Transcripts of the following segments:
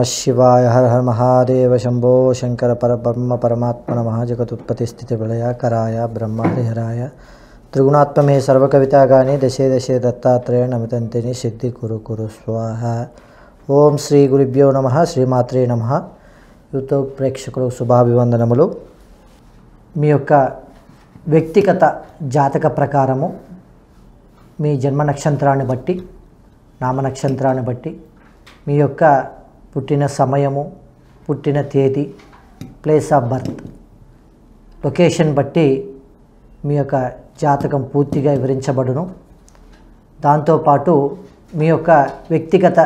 శివాయ హర హర మహాదేవ శంభో శంకర పరబ్రహ్మ పరమాత్మ నమ జగతుత్పత్తి స్థితి విలయాకరాయ బ్రహ్మ హరిహరాయ త్రిగుణాత్మమే సర్వకవితాగాని దశే దశే దత్తాత్రేయ నమితంతిని సిద్ధి కురు కురు స్వాహ ఓం శ్రీ గురుభ్యో నమ శ్రీమాత్రే నమ యూట్యూబ్ ప్రేక్షకులు శుభాభివందనములు మీ యొక్క వ్యక్తిగత జాతక ప్రకారము మీ జన్మ నక్షత్రాన్ని బట్టి నామ నక్షత్రాన్ని బట్టి మీ యొక్క పుట్టిన సమయము పుట్టిన తేదీ ప్లేస్ ఆఫ్ బర్త్ లొకేషన్ బట్టి మీ యొక్క జాతకం పూర్తిగా వివరించబడును దాంతోపాటు మీ యొక్క వ్యక్తిగత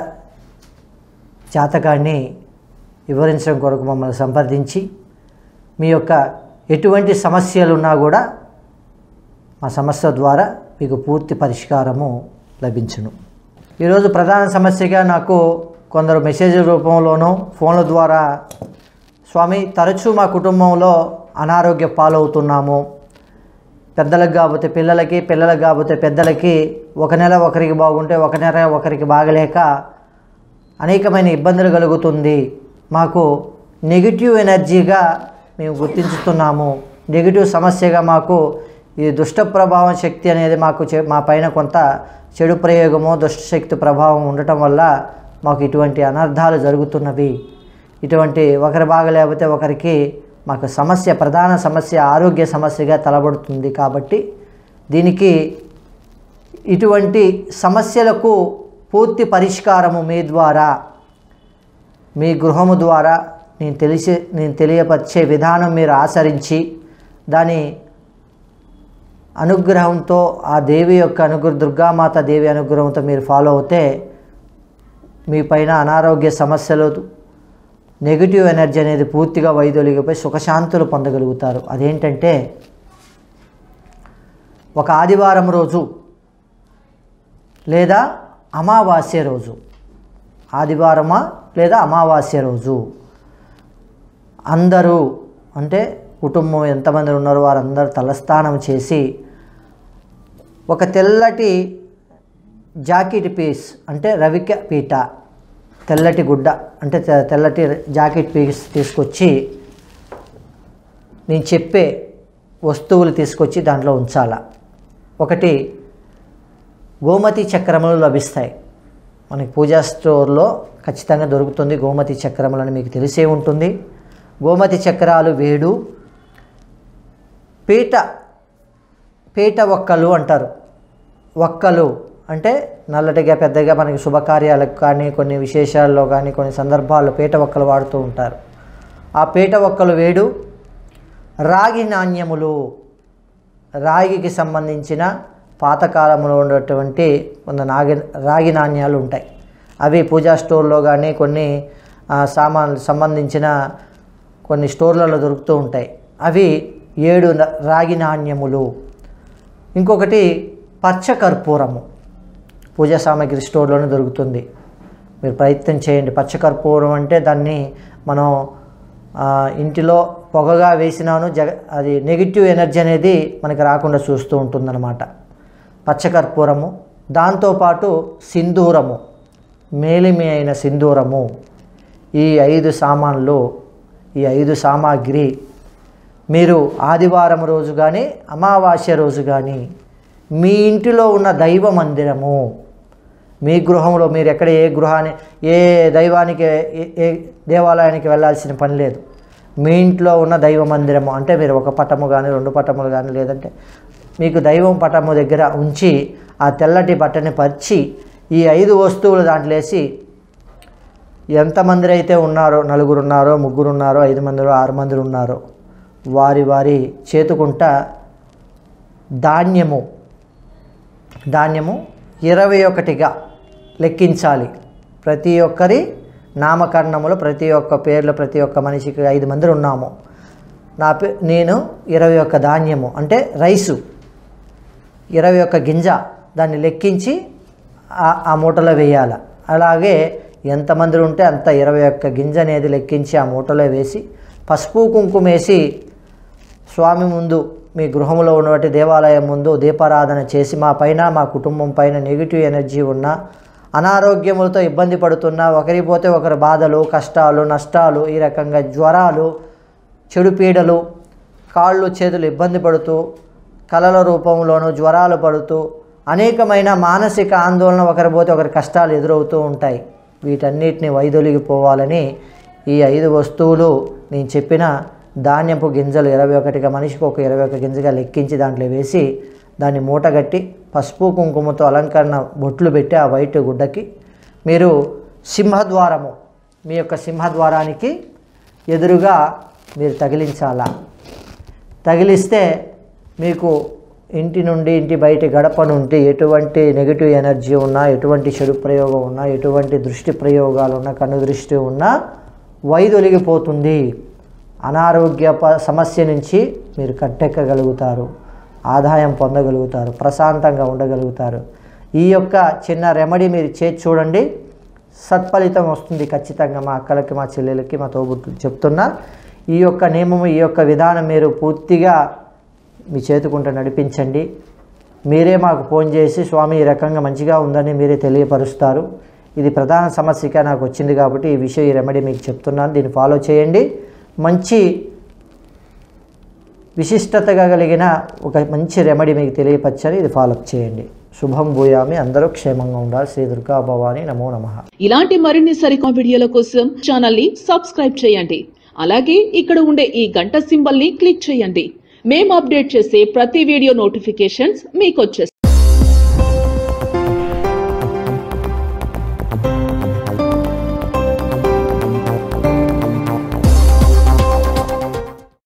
జాతకాన్ని వివరించడం కొరకు మమ్మల్ని సంప్రదించి మీ యొక్క ఎటువంటి సమస్యలు ఉన్నా కూడా మా సమస్య ద్వారా మీకు పూర్తి పరిష్కారము లభించును ఈరోజు ప్రధాన సమస్యగా నాకు కొందరు మెసేజ్ రూపంలోనూ ఫోన్ల ద్వారా స్వామి తరచూ మా కుటుంబంలో అనారోగ్య పాలవుతున్నాము పెద్దలకు కాకపోతే పిల్లలకి పిల్లలకు కాకపోతే పెద్దలకి ఒక నెల ఒకరికి బాగుంటే ఒక నెల ఒకరికి బాగలేక అనేకమైన ఇబ్బందులు కలుగుతుంది మాకు నెగిటివ్ ఎనర్జీగా మేము గుర్తించుతున్నాము నెగిటివ్ సమస్యగా మాకు ఈ దుష్ట ప్రభావం శక్తి అనేది మాకు చె- మా పైన కొంత చెడు ప్రయోగము దుష్ట శక్తి ప్రభావం ఉండటం వల్ల మాకు ఇటువంటి అనర్థాలు జరుగుతున్నవి ఇటువంటి ఒకరి బాగా లేకపోతే ఒకరికి మాకు సమస్య ప్రధాన సమస్య ఆరోగ్య సమస్యగా తలబడుతుంది కాబట్టి దీనికి ఇటువంటి సమస్యలకు పూర్తి పరిష్కారము మీ ద్వారా మీ గృహము ద్వారా నేను తెలిసి నేను తెలియపరిచే విధానం మీరు ఆచరించి దాని అనుగ్రహంతో ఆ దేవి యొక్క అనుగ్రహ దుర్గామాత దేవి అనుగ్రహంతో మీరు ఫాలో అవుతే మీ పైన అనారోగ్య సమస్యలు నెగిటివ్ ఎనర్జీ అనేది పూర్తిగా వైదొలిగిపోయి సుఖశాంతులు పొందగలుగుతారు అదేంటంటే ఒక ఆదివారం రోజు లేదా అమావాస్య రోజు ఆదివారమా లేదా అమావాస్య రోజు అందరూ అంటే కుటుంబం ఎంతమంది ఉన్నారో వారందరూ తలస్నానం చేసి ఒక తెల్లటి జాకెట్ పీస్ అంటే రవిక పీట తెల్లటి గుడ్డ అంటే తె- తెల్లటి జాకెట్ పీస్ తీసుకొచ్చి నేను చెప్పే వస్తువులు తీసుకొచ్చి దాంట్లో ఉంచాల ఒకటి గోమతి చక్రములు లభిస్తాయి మనకి పూజా స్టోర్లో ఖచ్చితంగా దొరుకుతుంది గోమతి చక్రములు అని మీకు తెలిసే ఉంటుంది గోమతి చక్రాలు వేడు పీట పీట ఒక్కలు అంటారు ఒక్కలు అంటే నల్లటిగా పెద్దగా మనకి శుభకార్యాలకు కానీ కొన్ని విశేషాల్లో కానీ కొన్ని సందర్భాల్లో పీట ఒక్కలు వాడుతూ ఉంటారు ఆ పీట ఒక్కలు వేడు రాగి నాణ్యములు రాగికి సంబంధించిన పాతకాలంలో ఉన్నటువంటి కొంత నాగి రాగి నాణ్యాలు ఉంటాయి అవి పూజా స్టోర్లో కానీ కొన్ని ఆ, సామాన్లు సంబంధించిన కొన్ని స్టోర్లలో దొరుకుతూ ఉంటాయి అవి ఏడు న- రాగి నాణ్యములు ఇంకొకటి పచ్చ కర్పూరము పూజా సామాగ్రి స్టోర్లోనే దొరుకుతుంది మీరు ప్రయత్నం చేయండి పచ్చ కర్పూరం అంటే దాన్ని మనం ఆ, ఇంటిలో పొగగా వేసినాను జగ అది నెగిటివ్ ఎనర్జీ అనేది మనకి రాకుండా చూస్తూ ఉంటుందన్నమాట పచ్చకర్పూరము దాంతోపాటు సింధూరము మేలిమి అయిన సింధూరము ఈ ఐదు సామాన్లు ఈ ఐదు సామాగ్రి మీరు ఆదివారం రోజు కానీ అమావాస్య రోజు కానీ మీ ఇంటిలో ఉన్న దైవ మందిరము మీ గృహంలో మీరు ఎక్కడ ఏ గృహాన్ని ఏ దైవానికి ఏ- ఏ దేవాలయానికి వెళ్ళాల్సిన పని లేదు మీ ఇంట్లో ఉన్న దైవ మందిరము అంటే మీరు ఒక పటము కానీ రెండు పటములు కానీ లేదంటే మీకు దైవం పటము దగ్గర ఉంచి ఆ తెల్లటి బట్టని పరిచి ఈ ఐదు వస్తువులు దాంట్లో వేసి ఎంతమంది అయితే ఉన్నారో నలుగురు ఉన్నారో ముగ్గురు ఉన్నారో ఐదు మంది ఆరు మంది ఉన్నారో వారి వారి చేతుకుంట ధాన్యము ధాన్యము ఇరవై ఒకటిగా లెక్కించాలి ప్రతి ఒక్కరి నామకరణములు ప్రతి ఒక్క పేర్లు ప్రతి ఒక్క మనిషికి ఐదు మంది ఉన్నాము నా పే నేను ఇరవై ఒక్క ధాన్యము అంటే రైసు ఇరవై ఒక్క గింజ దాన్ని లెక్కించి ఆ- ఆ మూటలో వేయాలి అలాగే ఎంతమంది ఉంటే అంత ఇరవై ఒక్క గింజ అనేది లెక్కించి ఆ మూటలో వేసి పసుపు కుంకుమ వేసి స్వామి ముందు మీ గృహంలో ఉన్నటువంటి దేవాలయం ముందు దీపారాధన చేసి మా పైన మా కుటుంబం పైన నెగిటివ్ ఎనర్జీ ఉన్న అనారోగ్యములతో ఇబ్బంది పడుతున్నా ఒకరి పోతే ఒకరి బాధలు కష్టాలు నష్టాలు ఈ రకంగా జ్వరాలు చెడు పీడలు కాళ్ళు చేతులు ఇబ్బంది పడుతూ కలల రూపంలోనూ జ్వరాలు పడుతూ అనేకమైన మానసిక ఆందోళన ఒకరి పోతే ఒకరి కష్టాలు ఎదురవుతూ ఉంటాయి వీటన్నిటిని వైదొలిగిపోవాలని ఈ ఐదు వస్తువులు నేను చెప్పిన ధాన్యపు గింజలు ఇరవై ఒకటిగా మనిషికి ఒక ఇరవై ఒక గింజగా లెక్కించి దాంట్లో వేసి దాన్ని మూటగట్టి పసుపు కుంకుమతో అలంకరణ బొట్లు పెట్టి ఆ వైట్ గుడ్డకి మీరు సింహద్వారము మీ యొక్క సింహద్వారానికి ఎదురుగా మీరు తగిలించాలా తగిలిస్తే మీకు ఇంటి నుండి ఇంటి బయట గడప నుండి ఎటువంటి నెగిటివ్ ఎనర్జీ ఉన్నా ఎటువంటి చెడు ప్రయోగం ఉన్నా ఎటువంటి దృష్టి ప్రయోగాలు ఉన్నా కన్ను దృష్టి ఉన్నా వైదొలిగిపోతుంది అనారోగ్య ప సమస్య నుంచి మీరు కట్టెక్కగలుగుతారు ఆదాయం పొందగలుగుతారు ప్రశాంతంగా ఉండగలుగుతారు ఈ యొక్క చిన్న రెమెడీ మీరు చేసి చూడండి సత్ఫలితం వస్తుంది ఖచ్చితంగా మా అక్కలకి మా చెల్లెలకి మా తోబుట్టు చెప్తున్నా ఈ యొక్క నియమము ఈ యొక్క విధానం మీరు పూర్తిగా మీ చేతుకుంట నడిపించండి మీరే మాకు ఫోన్ చేసి స్వామి ఈ రకంగా మంచిగా ఉందని మీరే తెలియపరుస్తారు ఇది ప్రధాన సమస్యగా నాకు వచ్చింది కాబట్టి ఈ విషయం ఈ రెమెడీ మీకు చెప్తున్నాను దీన్ని ఫాలో చేయండి మంచి విశిష్టతగా కలిగిన ఒక మంచి రెమెడీ మీకు తెలియపరచని ఇది ఫాలోఅప్ చేయండి శుభం భూయామి అందరూ క్షేమంగా ఉండాలి శ్రీ దుర్గా భవాని నమో నమః ఇలాంటి మరిన్ని సరికొత్త వీడియోల కోసం ఛానల్ ని సబ్స్క్రైబ్ చేయండి అలాగే ఇక్కడ ఉండే ఈ గంట సింబల్ ని క్లిక్ చేయండి మేము అప్డేట్ చేసే ప్రతి వీడియో నోటిఫికేషన్స్ మీకు వచ్చేస్తాయి